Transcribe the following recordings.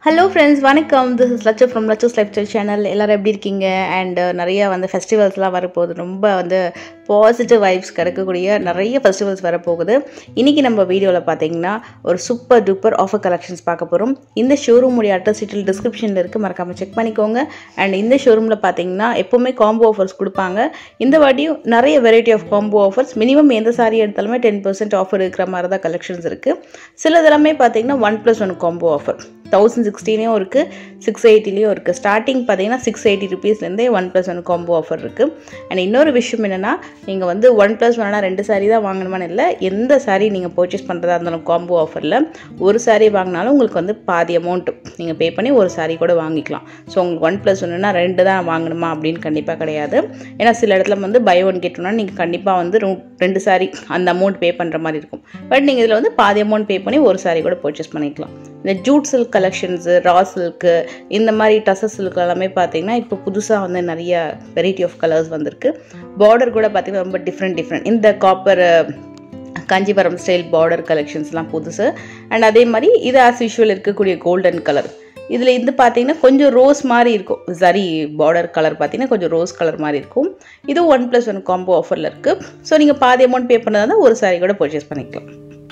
hello friends வணக்கம் this is Lakshu from Lakshu's lifestyle channel எல்லோரும் எப்படி இருக்கீங்க அண்ட் நிறைய வந்து ஃபெஸ்டிவல்ஸ்லாம் வரப்போகுது ரொம்ப வந்து பாசிட்டிவ் வைப்ஸ் கிடைக்கக்கூடிய நிறைய ஃபெஸ்டிவல்ஸ் வரப்போகுது இன்றைக்கி நம்ம வீடியோவில் பார்த்தீங்கன்னா ஒரு சூப்பர் டூப்பர் ஆஃபர் கலெக்ஷன்ஸ் பார்க்க போகிறோம் இந்த ஷோரூமுடைய அட்ரஸ் டீட்டெயில் டிஸ்கிரிப்ஷனில் இருக்குது மறக்காமல் செக் பண்ணிக்கோங்க அண்ட் இந்த ஷோரூமில் பார்த்தீங்கன்னா எப்போவுமே காம்போ ஆஃபர்ஸ் கொடுப்பாங்க இந்த வாட்டியும் நிறைய variety of combo offers minimum எந்த சாரி எடுத்தாலுமே டென் பர்சன்ட் ஆஃபர் இருக்கிற மாதிரி தான் கலெக்ஷன்ஸ் இருக்குது சிலதெல்லாமே பார்த்தீங்கன்னா one plus one combo offer thousand சிக்ஸ்டிலையும் இருக்குது சிக்ஸ் எயிட்டிலையும் இருக்குது ஸ்டார்டிங் பார்த்தீங்கன்னா சிக்ஸ் எயிட்டி ருபீஸ்லேருந்தே one plus one combo offer இருக்குது அண்ட் இன்னொரு விஷயம் என்னென்னா நீங்கள் வந்து ஒன் ப்ளஸ் ஒன்னா ரெண்டு சாரீ தான் வாங்கணுமான்னு இல்லை எந்த சாரீ நீங்கள் பர்ச்சேஸ் பண்ணுறதா இருந்தாலும் காம்போ ஆஃபரில் ஒரு சாரீ வாங்கினாலும் உங்களுக்கு வந்து பாதி அமௌண்ட் நீங்கள் பே பண்ணி ஒரு சாரீ கூட வாங்கிக்கலாம் ஸோ உங்களுக்கு ஒன் ப்ளஸ் ஒன்றுனா ரெண்டு தான் வாங்கணுமா அப்படின்னு கண்டிப்பாக கிடையாது ஏன்னா சில இடத்துல வந்து பை ஒன் கெட்டோம்னா நீங்கள் கண்டிப்பாக வந்து ரெண்டு சாரீ அந்த அமௌண்ட் பே பண்ணுற மாதிரி இருக்கும் பட் நீங்கள் இதில் வந்து பாதி அமௌண்ட் பே பண்ணி ஒரு சாரீ கூட பர்ச்சேஸ் பண்ணிக்கலாம் இந்த jute silk collections raw silk இந்த மாதிரி டசஸ் சில்க் எல்லாமே பார்த்தீங்கன்னா இப்போ புதுசாக வந்து நிறைய வெரைட்டி ஆஃப் கலர்ஸ் வந்திருக்கு பார்டர் கூட பார்த்தீங்கன்னா ரொம்ப டிஃப்ரெண்ட் டிஃப்ரெண்ட் இந்த காப்பர் காஞ்சிபுரம் ஸ்டைல் பார்டர் கலெக்ஷன்ஸ்லாம் புதுசு அண்ட் அதே மாதிரி இது ஆஸ் யூஷுவல் இருக்கக்கூடிய கோல்டன் கலர் இதில் இது பார்த்தீங்கன்னா கொஞ்சம் ரோஸ் மாதிரி இருக்கும் சரி பார்டர் கலர் பார்த்தீங்கன்னா கொஞ்சம் ரோஸ் கலர் மாதிரி இருக்கும் இது ஒன் ப்ளஸ் ஒன் காம்போ ஆஃபரில் இருக்குது ஸோ நீங்கள் பாதி அமௌண்ட் பே பண்ணதாக தான் ஒரு சாரி கூட பர்ச்சேஸ் பண்ணிக்கலாம்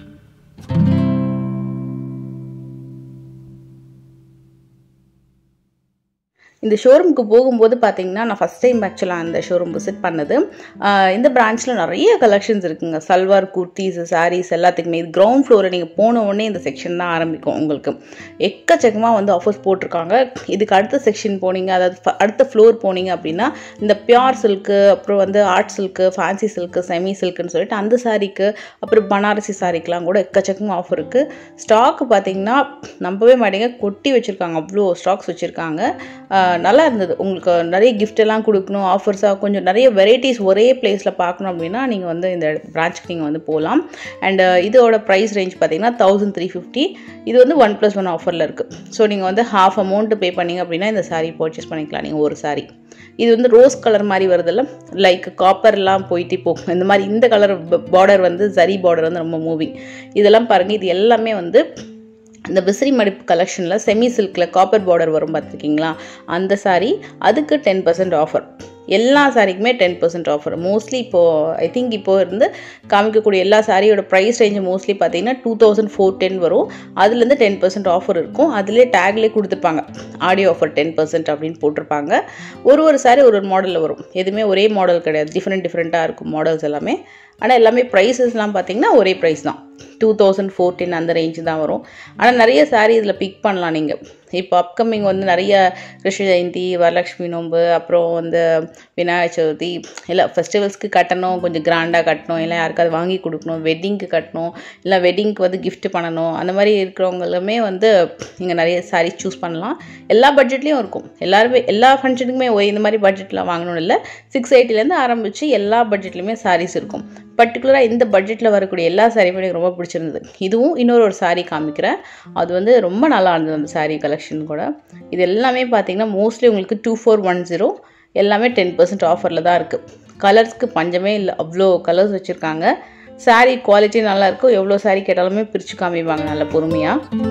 இந்த ஷோரூமுக்கு போகும்போது பார்த்தீங்கன்னா நான் ஃபஸ்ட் டைம் ஆக்சுவலாக அந்த ஷோரூம் விசிட் பண்ணது இந்த பிரான்ச்சில் நிறைய கலெக்ஷன்ஸ் இருக்குங்க சல்வார் குர்த்திஸ் சாரீஸ் எல்லாத்துக்குமே இது கிரவுண்ட் ஃப்ளோரில் நீங்கள் போன உடனே இந்த செக்ஷன் தான் ஆரம்பிக்கும் உங்களுக்கு எக்கச்சக்கமாக வந்து ஆஃபர்ஸ் போட்டிருக்காங்க இதுக்கு அடுத்த செக்ஷன் போனீங்க அதாவது அடுத்த ஃப்ளோர் போனீங்க அப்படின்னா இந்த பியூர் சில்க்கு அப்புறம் வந்து art silk fancy silk semi சில்க்குன்னு சொல்லிட்டு அந்த சாரீக்கு அப்புறம் பனாரசி சாரிக்கெலாம் கூட எக்கச்சக்கமாக ஆஃபர் இருக்குது ஸ்டாக் பார்த்தீங்கன்னா நம்பவே மாட்டேங்க கொட்டி வச்சுருக்காங்க அவ்வளோ ஸ்டாக்ஸ் வச்சுருக்காங்க நல்லா இருந்தது உங்களுக்கு நிறைய கிஃப்ட் எல்லாம் கொடுக்கணும் ஆஃபர்ஸாக கொஞ்சம் நிறைய வெரைட்டிஸ் ஒரே பிளேஸில் பார்க்கணும் அப்படின்னா நீங்கள் வந்து இந்த பிரான்ச்சுக்கு நீங்கள் வந்து போகலாம் அண்ட் இதோட ப்ரைஸ் ரேஞ்ச் பார்த்தீங்கன்னா தௌசண்ட் த்ரீ ஃபிஃப்டி இது வந்து ஒன் ப்ளஸ் ஒன் ஆஃபரில் இருக்குது ஸோ நீங்கள் வந்து ஹாஃப் அமௌண்ட் பே பண்ணிங்க அப்படின்னா இந்த சாரீ பர்ச்சேஸ் பண்ணிக்கலாம் நீங்கள் ஒரு சாரீ இது வந்து ரோஸ் கலர் மாதிரி வருதில்ல லைக் காப்பர்லாம் போயிட்டு போகும் இந்த மாதிரி இந்த கலர் பார்டர் வந்து ஜரி பார்டர் வந்து ரொம்ப மூவிங் இதெல்லாம் பாருங்கள் இது எல்லாமே வந்து இந்த விசிறி மடிப்பு கலெக்ஷனில் செமி சில்கில் காப்பர் பார்டர் வரும் பார்த்துருக்கீங்களா அந்த சாரீ அதுக்கு டென் பர்சன்ட் ஆஃபர் எல்லா சாரிக்குமே டென் பர்சன்ட் ஆஃபர் மோஸ்ட்லி இப்போது ஐ திங்க் இப்போது இருந்து காமிக்கக்கூடிய எல்லா சாரியோட ப்ரைஸ் ரேஞ்சு மோஸ்ட்லி பார்த்தீங்கன்னா டூ தௌசண்ட் ஃபோர் டென் வரும் அதுலேருந்து டென் பர்சன்ட் ஆஃபர் இருக்கும் அதிலே டேக்லேயே கொடுத்துருப்பாங்க ஆடியோ ஆஃபர் டென் பர்சன்ட் அப்படின்னு போட்டிருப்பாங்க ஒரு ஒரு சாரி ஒரு ஒரு மாடலில் வரும் எதுவுமே ஒரே மாடல் கிடையாது டிஃப்ரெண்ட் டிஃப்ரெண்ட்டாக இருக்கும் மாடல்ஸ் எல்லாமே ஆனால் எல்லாமே ப்ரைஸஸ்லாம் பார்த்தீங்கன்னா ஒரே ப்ரைஸ் தான் டூ தௌசண்ட் ஃபோர்டீன் அந்த ரேஞ்சு தான் வரும் ஆனால் நிறைய சாரீ இதில் பிக் பண்ணலாம் நீங்கள் இப்போ அப்கமிங் வந்து நிறைய கிருஷ்ண ஜெயந்தி வரலட்சுமி நோன்பு அப்புறம் வந்து விநாயகர் சதுர்த்தி இல்லை ஃபெஸ்டிவல்ஸ்க்கு கட்டணும் கொஞ்சம் கிராண்டாக கட்டணும் இல்லை யாருக்காவது வாங்கி கொடுக்கணும் வெட்டிங்க்கு கட்டணும் இல்லை வெட்டிங்க்கு வந்து கிஃப்ட் பண்ணணும் அந்த மாதிரி இருக்கிறவங்களுமே வந்து நீங்கள் நிறைய சாரீ சூஸ் பண்ணலாம் எல்லா பட்ஜெட்லேயும் இருக்கும் எல்லாருமே எல்லா ஃபங்க்ஷனுக்குமே இந்த மாதிரி பட்ஜெட்டில் வாங்கணும்னு இல்லை சிக்ஸ் எயிட்டிலேருந்து ஆரம்பித்து எல்லா பட்ஜெட்லேயுமே சாரீஸ் இருக்கும் பர்டிகுலராக இந்த பட்ஜெட்டில் வரக்கூடிய எல்லா சாரியுமே எனக்கு ரொம்ப பிடிச்சிருந்தது இதுவும் இன்னொரு ஒரு சாரீ காமிக்கிறேன் அது வந்து ரொம்ப நல்லா இருந்தது அந்த சாரீ கலெக்ஷன் கூட இது எல்லாமே பார்த்தீங்கன்னா மோஸ்ட்லி உங்களுக்கு டூ ஃபோர் ஒன் ஜீரோ எல்லாமே டென் பர்சன்ட் ஆஃபரில் தான் இருக்குது கலர்ஸ்க்கு பஞ்சமே இல்லை அவ்வளோ கலர்ஸ் வச்சுருக்காங்க சாரீ குவாலிட்டி நல்லாயிருக்கும் எவ்வளோ சாரீ கேட்டாலுமே பிரித்து காமிப்பாங்க நல்ல பொறுமையாக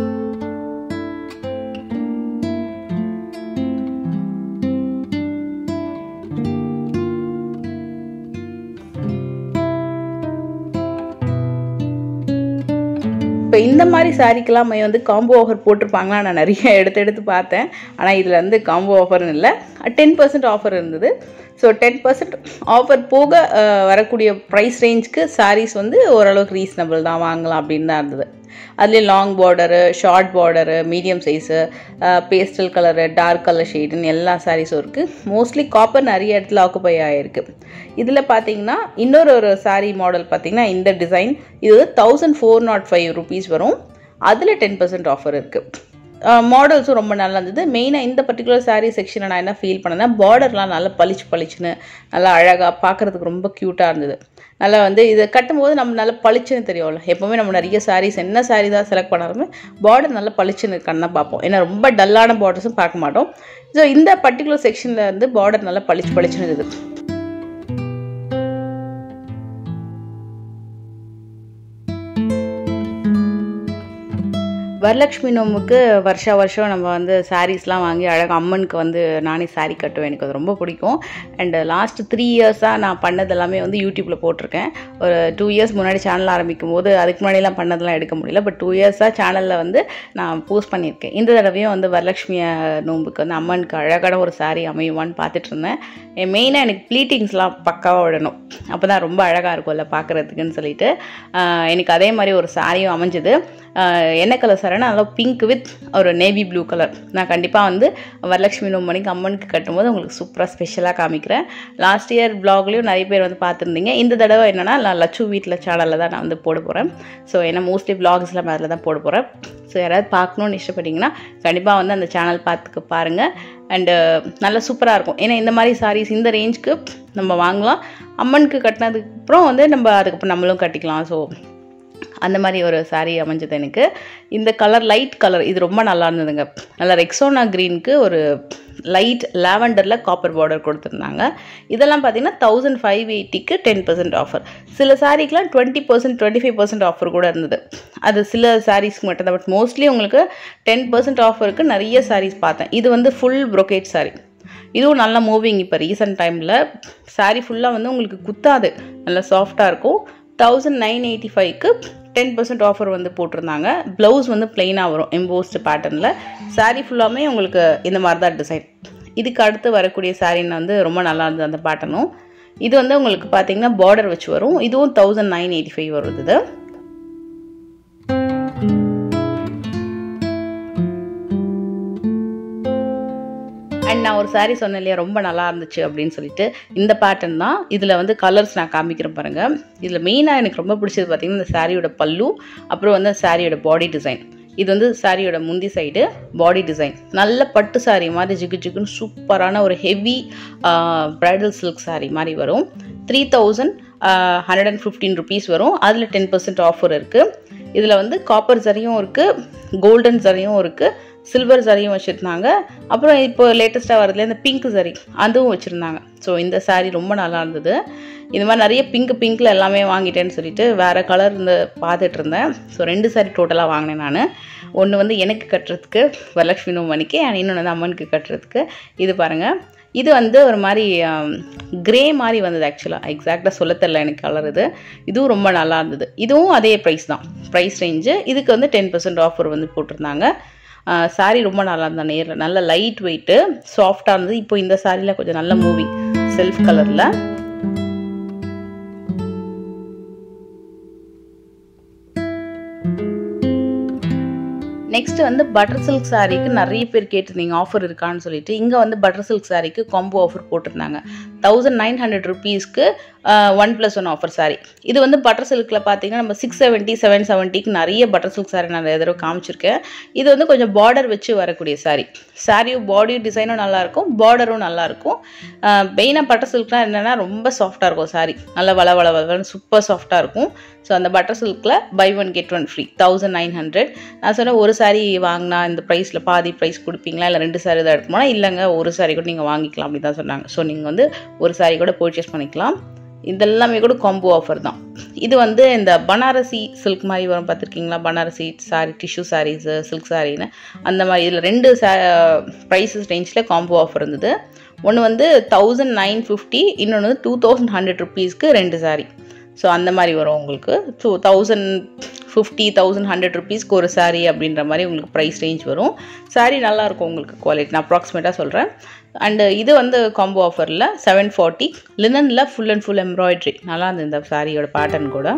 இப்போ இந்த மாதிரி சாரிக்கெல்லாம் வந்து காம்போ ஆஃபர் போட்டிருப்பாங்களா நான் நிறைய எடுத்து எடுத்து பார்த்தேன் ஆனால் இதில் வந்து காம்போ ஆஃபர்னு இல்லை டென் பர்சன்ட் ஆஃபர் இருந்தது ஸோ டென் பர்சன்ட் ஆஃபர் போக வரக்கூடிய ப்ரைஸ் ரேஞ்சுக்கு சாரீஸ் வந்து ஓரளவுக்கு ரீசனபிள் தான் வாங்கலாம் அப்படின்னு தான் இருந்தது அதுலேயே long border short border medium size pastel colour dark colour ஷேடுன்னு எல்லா சாரீஸும் இருக்குது மோஸ்ட்லி காப்பர் நிறைய இடத்துல ஆக்குப்பை ஆகிருக்கு இதில் பார்த்தீங்கன்னா இன்னொரு ஒரு சாரீ மாடல் பார்த்தீங்கன்னா இந்த டிசைன் இது வந்து thousand four naught five rupees வரும் அதில் டென் பர்சன்ட் ஆஃபர் இருக்குது மாடல்ஸும் ரொம்ப நல்லா இருந்தது மெயினாக இந்த பர்டிகுலர் சாரீ செக்ஷனை நான் என்ன ஃபீல் பண்ணேன்னா பார்டர்லாம் நல்லா பளிச்சு பளிச்சுன்னு நல்லா அழகாக பார்க்குறதுக்கு ரொம்ப க்யூட்டாக இருந்தது நல்லா வந்து இதை கட்டும்போது நம்ம நல்லா பளிச்சுன்னு தெரியும்ல எப்போவுமே நம்ம நிறைய சாரீஸ் என்ன சாரீ தான் செலக்ட் பண்ணாலுமே பார்டர் நல்லா பளிச்சுன்னு இருக்கான்னு தான் பார்ப்போம் ஏன்னா ரொம்ப டல்லான பார்டர்ஸும் பார்க்க மாட்டோம் ஸோ இந்த பர்டிகுலர் செக்ஷனில் வந்து பார்டர் நல்லா பளிச்சு பளிச்சுன்னு இருக்குது வரலட்சுமி நோம்புக்கு வருஷா வருஷம் நம்ம வந்து சாரீஸ்லாம் வாங்கி அழகாக அம்மனுக்கு வந்து நானே சாரீ கட்டுவேன் எனக்கு அது ரொம்ப பிடிக்கும் அண்ட் லாஸ்ட் த்ரீ இயர்ஸாக நான் பண்ணது எல்லாமே வந்து யூடியூப்பில் போட்டிருக்கேன் ஒரு டூ இயர்ஸ் முன்னாடி சேனல் ஆரம்பிக்கும் போது அதுக்கு முன்னாடிலாம் பண்ணதெல்லாம் எடுக்க முடியல பட் டூ இயர்ஸாக சேனலில் வந்து நான் போஸ்ட் பண்ணியிருக்கேன் இந்த தடவையும் வந்து வரலட்சுமி நோம்புக்கு வந்து அம்மனுக்கு அழகான ஒரு சாரீ அமையுமான்னு பார்த்துட்டு இருந்தேன் மெயினாக எனக்கு ப்ளீட்டிங்ஸ்லாம் பக்காவாக விடணும் அப்போ தான் ரொம்ப அழகாக இருக்கும்ல பார்க்குறதுக்குன்னு சொல்லிட்டு ஆஹ் எனக்கு அதே மாதிரி ஒரு சாரியும் அமைஞ்சது ஆஹ் என்ன கலர் சாரினா நல்லா பிங்க் வித் ஒரு நேவி ப்ளூ கலர் நான் கண்டிப்பாக வந்து வரலட்சுமி நோம்பணிக்கு அம்மனுக்கு கட்டும்போது உங்களுக்கு சூப்பராக ஸ்பெஷலாக காமிக்கிறேன் லாஸ்ட் இயர் ப்ளாக்லேயும் நிறைய பேர் வந்து பார்த்துருந்தீங்க இந்த தடவை என்னென்னா நான் லட்சு வீட்டில் சேனலில் தான் நான் வந்து போட போகிறேன் ஸோ ஏன்னா மோஸ்ட்லி வ்ளாக்ஸ்லாம் அதில் தான் போட போகிறேன் ஸோ யாராவது பார்க்கணுன்னு இஷ்டப்பட்டீங்கன்னா கண்டிப்பாக வந்து அந்த சேனல் பார்த்துக்க பாருங்கள் அண்டு நல்லா சூப்பராக இருக்கும் ஏன்னா இந்த மாதிரி சாரீஸ் இந்த ரேஞ்சுக்கு நம்ம வாங்கலாம் அம்மனுக்கு கட்டினதுக்கு அப்புறம் வந்து நம்ம அதுக்கப்புறம் நம்மளும் கட்டிக்கலாம் ஸோ அந்த மாதிரி ஒரு saree அமைஞ்சது எனக்கு இந்த கலர் லைட் கலர் இது ரொம்ப நல்லா இருந்ததுங்க நல்லா ரெக்ஸோனா க்ரீனுக்கு ஒரு லைட் லாவெண்டரில் காப்பர் பார்டர் கொடுத்துருந்தாங்க இதெல்லாம் பார்த்தீங்கன்னா தௌசண்ட் ஃபைவ் எயிட்டிக்கு டென் பர்சன்ட் ஆஃபர் சில சாரீக்கெலாம் twenty percent twenty five percent offer கூட இருந்தது அது சில சாரீஸ்க்கு மட்டும் தான் பட் மோஸ்ட்லி உங்களுக்கு டென் பர்சன்ட் ஆஃபருக்கு நிறைய சாரீஸ் பார்த்தேன் இது வந்து ஃபுல் brocade saree இதுவும் நல்ல மூவிங் இப்போ ரீசெண்ட் டைமில் saree ஃபுல்லாக வந்து உங்களுக்கு குத்தாது நல்லா சாஃப்டாக இருக்கும் தௌசண்ட் நைன் எயிட்டி ஃபைவ்க்கு டென் பர்சன்ட் ஆஃபர் வந்து போட்டிருந்தாங்க ப்ளவுஸ் வந்து பிளெயினாக வரும் எம்போஸ்டு பேட்டர்னில் saree ஃபுல்லாமே உங்களுக்கு இந்த மாதிரி தான் டிசைன் இதுக்கு அடுத்து வரக்கூடிய சாரீன்னு வந்து ரொம்ப நல்லா இருந்தது அந்த பேட்டர்னும் இது வந்து உங்களுக்கு பார்த்தீங்கன்னா பார்டர் வச்சு வரும் இதுவும் தௌசண்ட் நைன் எயிட்டி ஃபைவ் வருது இது அண்ட் நான் ஒரு saree சொன்னேன் இல்லையா ரொம்ப நல்லா இருந்துச்சு அப்படின்னு சொல்லிட்டு இந்த பேட்டர்ன் தான் இதில் வந்து கலர்ஸ் நான் காமிக்கிறேன் பாருங்க இதில் மெயினாக எனக்கு ரொம்ப பிடிச்சது பார்த்தீங்கன்னா இந்த சாரியோட பல்லு அப்புறம் வந்து சாரியோட பாடி டிசைன் இது வந்து சாரியோட முந்தி சைடு பாடி டிசைன் நல்ல பட்டு saree மாதிரி ஜிகு ஜிகுன்னு சூப்பரான ஒரு ஹெவி ப்ரைடல் சில்க் saree மாதிரி வரும் three thousand hundred and fifteen rupees வரும் அதில் டென் பர்சன்ட் ஆஃபர் இருக்குது இதில் வந்து காப்பர் சரியும் இருக்குது கோல்டன் சரியும் இருக்குது சில்வர் சரியும் வச்சுருந்தாங்க அப்புறம் இப்போ லேட்டஸ்ட்டாக வரதுல இந்த பிங்க் சரி அதுவும் வச்சுருந்தாங்க ஸோ இந்த saree ரொம்ப நல்லா இருந்தது இந்த மாதிரி நிறைய பிங்க் பிங்க்கில் எல்லாமே வாங்கிட்டேன்னு சொல்லிட்டு வேறு கலர் இந்த பார்த்துட்டு இருந்தேன் ஸோ ரெண்டு saree டோட்டலாக வாங்கினேன் நான் ஒன்று வந்து எனக்கு கட்டுறதுக்கு வரலட்சுமி நோமணிக்கு அண்ட் இன்னொன்று வந்து அம்மனுக்கு கட்டுறதுக்கு இது பாருங்கள் இது வந்து ஒரு மாதிரி கிரே மாதிரி வந்தது ஆக்சுவலாக எக்ஸாக்டாக சொல்ல தெரில எனக்கு கலர் இது இதுவும் ரொம்ப நல்லா இருந்தது இதுவும் அதே ப்ரைஸ் தான் ப்ரைஸ் ரேஞ்சு இதுக்கு வந்து டென் பர்சன்ட் ஆஃபர் வந்து போட்டிருந்தாங்க சாரீ ரொம்ப நல்லா இருந்தா நேரில் நல்ல லைட் வெயிட்டு சாஃப்டாக இருந்தது இப்போ இந்த சாரியில் கொஞ்சம் நல்ல மூவிங் செல்ஃப் கலரில் நெக்ஸ்ட் வந்து பட்டர் சில்க் சாரீக்கு நிறைய பேர் கேட்டிருந்தீங்க ஆஃபர் இருக்கான்னு சொல்லிட்டு இங்கே வந்து பட்டர் சில்க் சாரீக்கு காம்போ ஆஃபர் போட்டிருந்தாங்க தௌசண்ட் நைன் ஹண்ட்ரட் ருபீஸ்க்கு one plus one offer sari இது வந்து பட்டர் சில்கில் பார்த்தீங்கன்னா நம்ம சிக்ஸ் செவன்ட்டி செவன் செவன்ட்டிக்கு நிறைய பட்டர் சில்க் சாரி நான் எதிரோ காமிச்சிருக்கேன் இது வந்து கொஞ்சம் பார்டர் வச்சு வரக்கூடிய சாரி சாரியும் பாடி டிசைனும் நல்லாயிருக்கும் பார்டரும் நல்லாயிருக்கும் மெயினாக பட்டர் சில்க்லாம் என்னென்னா ரொம்ப சாஃப்டாக இருக்கும் சாரி நல்லா வள வள வளன்னு சூப்பர் சாஃப்டாக இருக்கும் ஸோ அந்த பட்டர் சில்கில் buy one get one free thousand nine hundred நான் சொன்னேன் ஒரு சாரி வாங்கினா இந்த ப்ரைஸில் பாதி ப்ரைஸ் கொடுப்பீங்களா இல்லை ரெண்டு சாரி தான் எடுக்குமா இல்லைங்க ஒரு சாரி கூட நீங்கள் வாங்கிக்கலாம் அப்படி தான் சொன்னாங்க ஸோ நீங்கள் வந்து ஒரு சாரி கூட பர்ச்சேஸ் பண்ணிக்கலாம் இதெல்லாமே கூட காம்போ ஆஃபர் தான் இது வந்து இந்த பனாரசி சில்க் மாதிரி வரும் பார்த்துருக்கீங்களா பனாரசி சாரி டிஷ்யூ சாரீஸு சில்க் சாரின்னு அந்த மாதிரி இதில் ரெண்டு சா ப்ரைஸஸ் ரேஞ்சில் காம்போ ஆஃபர் இருந்தது ஒன்று வந்து தௌசண்ட் நைன் ஃபிஃப்டி இன்னொன்று வந்து டூ தௌசண்ட் ஹண்ட்ரட் ருபீஸ்க்கு ரெண்டு சாரி ஸோ அந்த மாதிரி வரும் உங்களுக்கு so thousand fifty thousand hundred ருபீஸ்க்கு ஒரு சாரீ அப்படின்ற மாதிரி உங்களுக்கு ப்ரைஸ் ரேஞ்ச் வரும் சாரீ நல்லாயிருக்கும் உங்களுக்கு குவாலிட்டி நான் அப்ராக்சிமேட்டாக சொல்கிறேன் அண்டு இது வந்து காம்போ ஆஃபரில் செவன் ஃபார்ட்டி லினனில் ஃபுல் அண்ட் ஃபுல் எம்ப்ராய்ட்ரி நல்லா இருந்தது இந்த சாரியோட பேட்டர்ன் கூட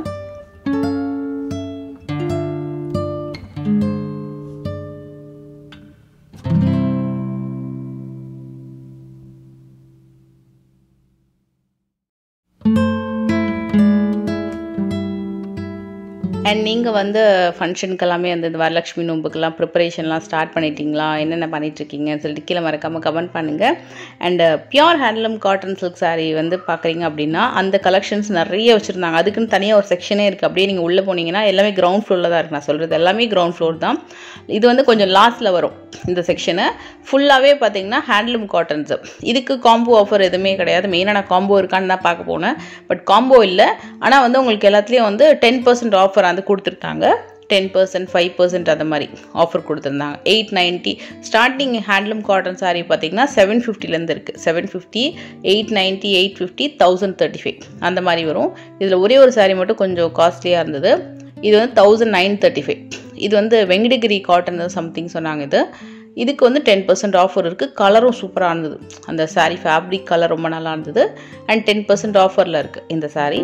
அண்ட் நீங்கள் வந்து ஃபங்க்ஷனுக்கு எல்லாமே அந்த இந்த வரலட்சுமி நோம்புக்கெல்லாம் ப்ரிப்பரேஷன்லாம் ஸ்டார்ட் பண்ணிட்டீங்களா என்னென்ன பண்ணிட்டுருக்கீங்கன்னு சொல்லிட்டு கீழே மறக்காமல் கமெண்ட் பண்ணுங்கள் and pure handloom cotton silk sari வந்து பார்க்குறீங்க அப்படின்னா அந்த கலெக்ஷன்ஸ் நிறைய வச்சுருந்தாங்க அதுக்குன்னு தனியாக ஒரு செக்ஷனே இருக்குது அப்படியே நீங்கள் உள்ளே போனீங்கன்னா எல்லாமே கிரவுண்ட் ஃப்ளோரில் தான் இருக்குது நான் சொல்கிறது எல்லாமே கிரவுண்ட் ஃப்ளோர் தான் இது வந்து கொஞ்சம் லாஸ்ட்டில் வரும் இந்த செக்ஷனு ஃபுல்லாகவே பார்த்தீங்கன்னா ஹேண்ட்லூம் காட்டன்ஸு இதுக்கு காம்போ ஆஃபர் எதுவுமே கிடையாது மெயினாக நான் காம்போ இருக்கான்னு தான் பார்க்க போனேன் பட் காம்போ இல்லை ஆனால் வந்து உங்களுக்கு எல்லாத்துலேயும் வந்து டென் பர்சன்ட் ஆஃபர் வந்து கொடுத்துருக்காங்க டென் பர்சன்ட் ஃபைவ் பர்சன்ட் அந்த மாதிரி ஆஃபர் கொடுத்துருந்தாங்க eight ninety starting handloom cotton sari பார்த்தீங்கன்னா செவன் ஃபிஃப்டிலேருந்து இருக்குது seven fifty eight ninety eight fifty thousand thirty five அந்த மாதிரி வரும் இதில் ஒரே ஒரு சாரீ மட்டும் கொஞ்சம் காஸ்ட்லியாக இருந்தது இது வந்து தௌசண்ட் நைன் தேர்ட்டி ஃபைவ் இது வந்து வெங்கடகிரி காட்டன் சம்திங் சொன்னாங்க இது இதுக்கு வந்து டென் பர்சன்ட் ஆஃபர் இருக்குது கலரும் சூப்பராக இருந்தது அந்த சாரீ ஃபேப்ரிக் கலர் ரொம்ப நல்லா இருந்தது அண்ட் டென் பர்சன்ட் ஆஃபரில் இருக்குது இந்த சாரீ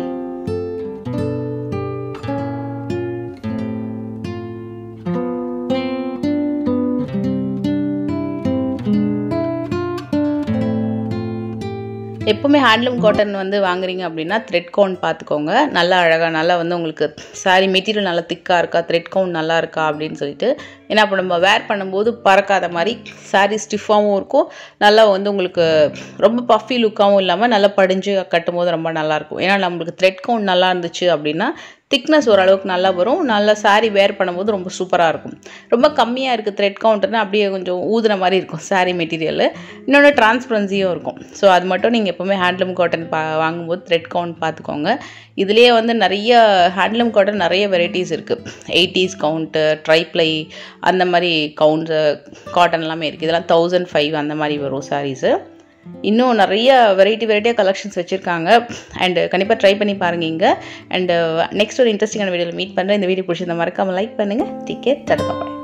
எப்போவுமே ஹேண்ட்லூம் காட்டன் வந்து வாங்குறீங்க அப்படின்னா த்ரெட் கவுண்ட் பார்த்துக்கோங்க நல்லா அழகாக நல்லா வந்து உங்களுக்கு சாரி மெட்டீரியல் நல்லா திக்காக இருக்கா த்ரெட் கவுண்ட் நல்லா இருக்கா அப்படின்னு சொல்லிட்டு ஏன்னா இப்போ நம்ம வேர் பண்ணும்போது பறக்காத மாதிரி சாரீ ஸ்டிஃபாகவும் இருக்கும் நல்லா வந்து உங்களுக்கு ரொம்ப பஃபி லுக்காகவும் இல்லாமல் நல்லா படிஞ்சு கட்டும் போது ரொம்ப நல்லாயிருக்கும் ஏன்னா நம்மளுக்கு த்ரெட் கவுண்ட் நல்லா இருந்துச்சு அப்படின்னா திக்னஸ் ஓரளவுக்கு நல்லா வரும் நல்லா சாரீ வேர் பண்ணும்போது ரொம்ப சூப்பராக இருக்கும் ரொம்ப கம்மியாக இருக்குது த்ரெட் கவுண்டர்னா அப்படியே கொஞ்சம் ஊதுன மாதிரி இருக்கும் சாரீ மெட்டீரியல் இன்னொன்று டிரான்ஸ்பரன்சியும் இருக்கும் ஸோ அது மட்டும் நீங்கள் எப்போவுமே ஹேண்ட்லூம் காட்டன் பா வாங்கும்போது த்ரெட் கவுண்ட் பார்த்துக்கோங்க இதுலேயே வந்து நிறைய ஹேண்ட்லூம் காட்டன் நிறைய வெரைட்டிஸ் இருக்குது எயிட்டிஸ் கவுண்ட்டு ட்ரைப்ளை அந்த மாதிரி கவுண்ட் காட்டன் எல்லாமே இருக்குது இதெல்லாம் தௌசண்ட் ஃபைவ் அந்த மாதிரி வரும் சாரீஸு இன்னும் நிறைய வெரைட்டி வெரைட்டியாக கலெக்ஷன்ஸ் வச்சுருக்காங்க அண்டு கண்டிப்பாக ட்ரை பண்ணி பாருங்க இங்கே அண்டு நெக்ஸ்ட் ஒரு இன்ட்ரெஸ்டிங்கான வீடியோவில் மீட் பண்ணுறேன் இந்த வீடியோ பிடிச்சிருந்த மறக்காமல் லைக் பண்ணுங்கள் டிக்கெட் தடுக்கப்படும்